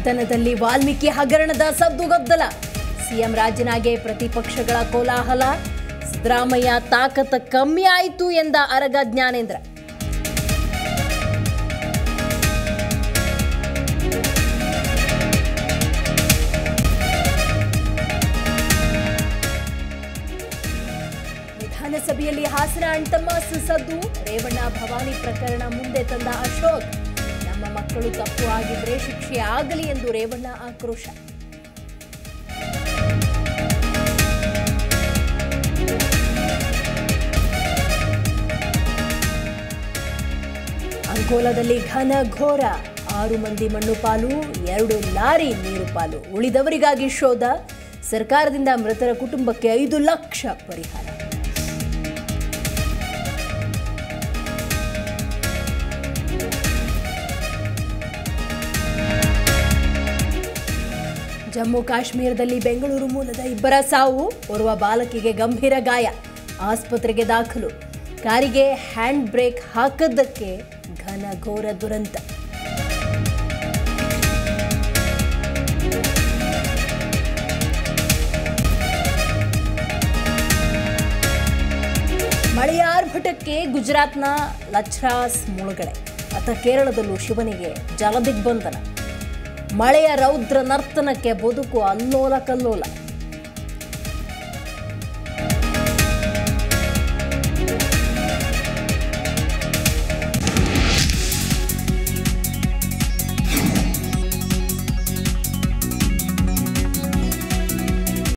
ಸದನದಲ್ಲಿ ವಾಲ್ಮೀಕಿ ಹಗರಣದ ಸದ್ದುಗದ್ದಲ ಸಿಎಂ ರಾಜನಾಗೆ ಪ್ರತಿಪಕ್ಷಗಳ ಕೋಲಾಹಲ ಸಿದ್ದರಾಮಯ್ಯ ತಾಕತ್ತ ಕಮ್ಮಿ ಆಯಿತು ಎಂದ ಅರಗ ಜ್ಞಾನೇಂದ್ರ ವಿಧಾನಸಭೆಯಲ್ಲಿ ಹಾಸನ ಅಣ್ತಮ್ಮ ಸದ್ದು ರೇವಣ್ಣ ಭವಾನಿ ಪ್ರಕರಣ ಮುಂದೆ ತಂದ ಅಶೋಕ್ ನಮ್ಮ ಮಕ್ಕಳು ತಪ್ಪು ಆಗಿದ್ರೆ ಶಿಕ್ಷೆ ಆಗಲಿ ಎಂದು ರೇವಣ್ಣ ಆಕ್ರೋಶ ಅಂಕೋಲದಲ್ಲಿ ಘನ ಘೋರ ಆರು ಮಂದಿ ಮಣ್ಣು ಪಾಲು ಎರಡು ಲಾರಿ ನೀರು ಪಾಲು ಉಳಿದವರಿಗಾಗಿ ಶೋಧ ಸರ್ಕಾರದಿಂದ ಮೃತರ ಕುಟುಂಬಕ್ಕೆ ಐದು ಲಕ್ಷ ಪರಿಹಾರ ಜಮ್ಮು ಕಾಶ್ಮೀರದಲ್ಲಿ ಬೆಂಗಳೂರು ಮೂಲದ ಇಬ್ಬರ ಸಾವು ಓರ್ವ ಬಾಲಕಿಗೆ ಗಂಭೀರ ಗಾಯ ಆಸ್ಪತ್ರೆಗೆ ದಾಖಲು ಕಾರಿಗೆ ಹ್ಯಾಂಡ್ ಬ್ರೇಕ್ ಹಾಕದ್ದಕ್ಕೆ ಘನಘೋರ ದುರಂತ ಮಳೆಯ ಆರ್ಭಟಕ್ಕೆ ಗುಜರಾತ್ನ ಲಚ್ರಾಸ್ ಮುಳುಗಡೆ ಅತ ಕೇರಳದಲ್ಲೂ ಶಿವನಿಗೆ ಜಲದಿಗ್ಬಂಧನ ಮಳೆಯ ರೌದ್ರ ನರ್ತನಕ್ಕೆ ಬದುಕು ಅಲ್ಲೋಲ ಕಲ್ಲೋಲ